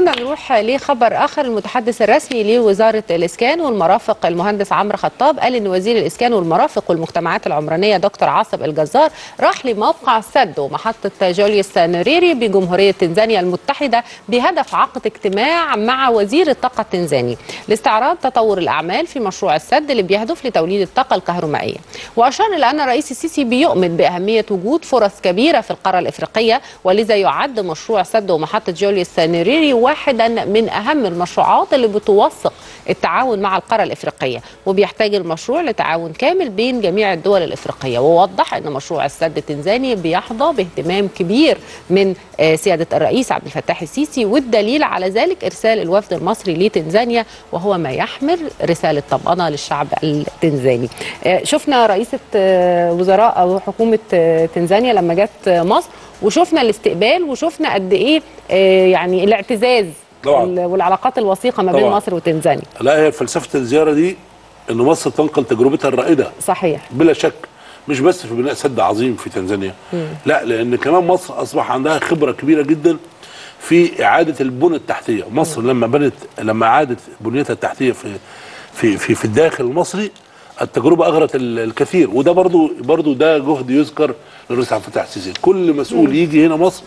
خلونا نروح لخبر اخر المتحدث الرسمي لوزاره الاسكان والمرافق المهندس عمرو خطاب قال ان وزير الاسكان والمرافق والمجتمعات العمرانيه دكتور عاصم الجزار راح لموقع السد ومحطه جوليوس نوريري بجمهوريه تنزانيا المتحده بهدف عقد اجتماع مع وزير الطاقه التنزاني لاستعراض تطور الاعمال في مشروع السد اللي بيهدف لتوليد الطاقه الكهرومائيه واشار الى ان الرئيس السيسي بيؤمن باهميه وجود فرص كبيره في القاره الافريقيه ولذا يعد مشروع سد ومحطه جوليوس نوريري واحدا من اهم المشروعات اللي بتوثق التعاون مع القاره الافريقيه وبيحتاج المشروع لتعاون كامل بين جميع الدول الافريقيه ووضح ان مشروع السد التنزاني بيحظى باهتمام كبير من سياده الرئيس عبد الفتاح السيسي والدليل على ذلك ارسال الوفد المصري لتنزانيا وهو ما يحمل رساله طمانه للشعب التنزاني شفنا رئيسه وزراء او حكومه تنزانيا لما جت مصر وشفنا الاستقبال وشفنا قد ايه يعني الاعتزاز طبعا. والعلاقات الوثيقه ما بين طبعا. مصر وتنزانيا لا هي فلسفه الزياره دي ان مصر تنقل تجربتها الرائده صحيح بلا شك مش بس في بناء سد عظيم في تنزانيا لا لان كمان مصر اصبح عندها خبره كبيره جدا في اعاده البنى التحتيه مصر لما بنت لما اعادت بنيتها التحتيه في في في, في الداخل المصري التجربه اغرت ال- الكثير وده برضو برضو ده جهد يذكر للرئيس عبد الفتاح السيسي كل مسؤول يجي هنا مصر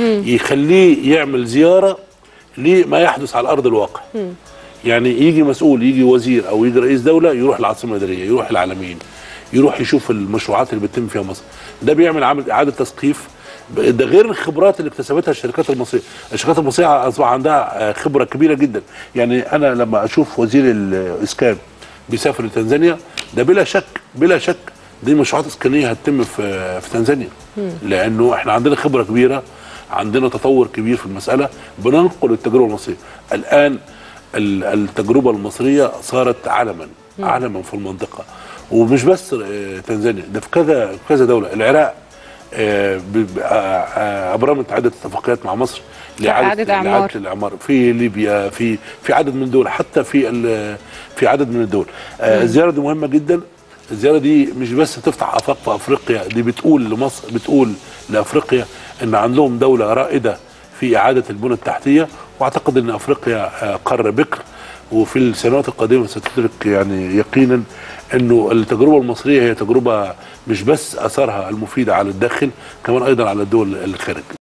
يخليه يعمل زياره لما يحدث على ارض الواقع يعني يجي مسؤول يجي وزير او يجي رئيس دوله يروح العاصمه الاداريه يروح العالمين يروح يشوف المشروعات اللي بتتم فيها مصر ده بيعمل عمل اعاده تثقيف ده غير الخبرات اللي اكتسبتها الشركات المصريه الشركات المصريه اصبح عندها خبره كبيره جدا يعني انا لما اشوف وزير الاسكان بيسافر لتنزانيا ده بلا شك بلا شك دي مشروعات اسكانيه هتتم في في تنزانيا لانه احنا عندنا خبره كبيره عندنا تطور كبير في المساله بننقل التجربه المصريه الان ال- التجربه المصريه صارت علما علما في المنطقه ومش بس آه، تنزانيا ده في كذا في كذا دوله العراق آه، ب- ب- آه، آه، ابرمت عده اتفاقيات مع مصر إعادة إعمار. لإعادة الاعمار في ليبيا في في عدد من الدول حتى في ال- في عدد من الدول آه، الزياره دي مهمه جدا الزياره دي مش بس تفتح افاق في افريقيا دي بتقول لمصر بتقول لافريقيا ان عندهم دوله رائده في اعاده البنى التحتيه واعتقد ان افريقيا آه، قاره بكر وفي السنوات القادمه ستدرك يعني يقينا انه التجربه المصريه هي تجربه مش بس اثرها المفيده على الداخل كمان ايضا على الدول الخارج